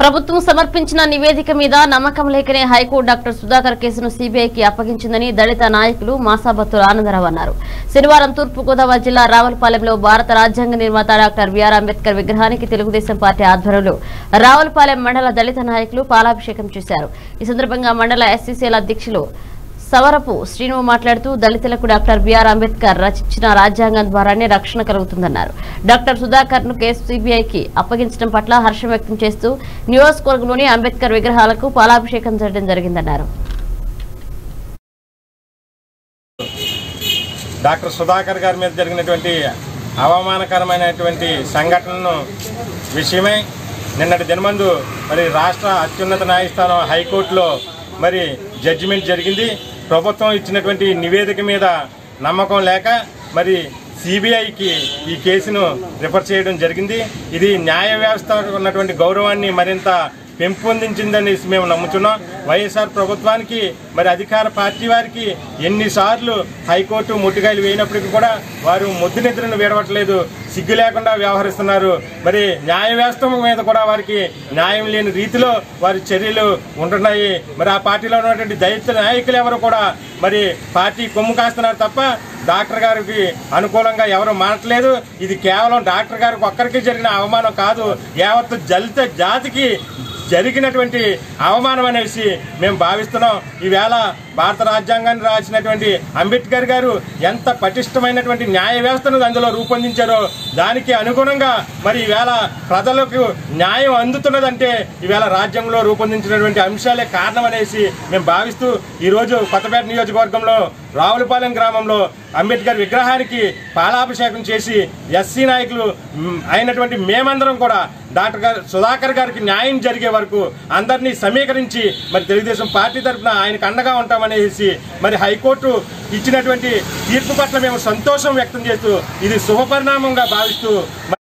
ప్రభుత్వం సమర్పించిన నివేదిక మీద నమ్మకం లేకనే హైకోర్టు డాక్టర్ సుధాకర్ కేసును సీబీఐకి అప్పగించిందని దళిత నాయకులు మాసాబత్తుల ఆనందరావు అన్నారు శనివారం తూర్పు గోదావరి జిల్లా రావులపాలెంలో భారత రాజ్యాంగ నిర్మాత డాక్టర్ బిఆర్ అంబేద్కర్ విగ్రహానికి తెలుగుదేశం పార్టీ ఆధ్వర్యంలో రావులపాలెం మండల దళిత నాయకులు పాలాభిషేకం చేశారు ఈ సందర్భంగా మండల ఎస్సీసీల అధ్యక్షులు సవరపు శ్రీను మాట్లాడుతూ దళితులకు డాక్టర్ బిఆర్ అంబేద్కర్ రచించిన రాజ్యాంగం ద్వారానే రక్షణ కలుగుతుందన్నారు డాక్టర్ సుధాకర్ ను కేసు సిబిఐకి అప్పగించడం పట్ల హర్షం వ్యక్తం చేస్తూ నియోజకవర్గంలోని అంబేద్కర్ విగ్రహాలకు పాలాభిషేకం చేయడం జరిగిందన్నారు డాక్టర్ సుధాకర్ గారి మీద జరిగినటువంటి అవమానకరమైనటువంటి సంఘటనను విషయమై నిన్నటి దినమందు మరి రాష్ట్ర అత్యున్నత న్యాయస్థానం హైకోర్టులో మరి జడ్జిమెంట్ జరిగింది ప్రభుత్వం ఇచ్చినటువంటి నివేదిక మీద నమ్మకం లేక మరి సిబిఐకి ఈ కేసును రిఫర్ చేయడం జరిగింది ఇది న్యాయ వ్యవస్థ ఉన్నటువంటి గౌరవాన్ని మరింత పెంపొందించిందని మేము నమ్ముతున్నాం వైఎస్ఆర్ ప్రభుత్వానికి మరి అధికార పార్టీ వారికి ఎన్నిసార్లు హైకోర్టు ముట్టికాయలు వేయినప్పటికీ కూడా వారు ముద్దు నిద్రను వీడవట్లేదు సిగ్గు లేకుండా వ్యవహరిస్తున్నారు మరి న్యాయ వ్యవస్థ మీద కూడా వారికి న్యాయం లేని రీతిలో వారి చర్యలు ఉంటున్నాయి మరి ఆ పార్టీలో ఉన్నటువంటి దళిత నాయకులు ఎవరు కూడా మరి పార్టీ కొమ్ము కాస్తున్నారు తప్ప డాక్టర్ గారికి అనుకూలంగా ఎవరు మానట్లేదు ఇది కేవలం డాక్టర్ గారికి ఒక్కరికి జరిగిన అవమానం కాదు యావత్తు దళిత జాతికి జరిగినటువంటి అవమానం అనేసి మేము భావిస్తున్నాం ఈవేళ భారత రాజ్యాంగాన్ని రాసినటువంటి అంబేద్కర్ గారు ఎంత పటిష్టమైనటువంటి న్యాయ వ్యవస్థను అందులో రూపొందించారో దానికి అనుగుణంగా మరి ఈవేళ ప్రజలకు న్యాయం అందుతున్నదంటే ఈవేళ రాజ్యాంగంలో రూపొందించినటువంటి అంశాలే కారణం అనేసి మేము భావిస్తూ ఈరోజు కొత్తపేట నియోజకవర్గంలో రావులపాలెం గ్రామంలో అంబేద్కర్ విగ్రహానికి పాలాభిషేకం చేసి ఎస్సీ నాయకులు మ్, అయినటువంటి మేమందరం కూడా డాక్టర్ గారు సుధాకర్ గారికి న్యాయం జరిగే వరకు అందరినీ సమీకరించి మరి తెలుగుదేశం పార్టీ తరఫున ఆయనకు అండగా ఉంటామనేసి మరి హైకోర్టు ఇచ్చినటువంటి తీర్పు పట్ల మేము సంతోషం వ్యక్తం చేస్తూ ఇది శుభపరిణామంగా భావిస్తూ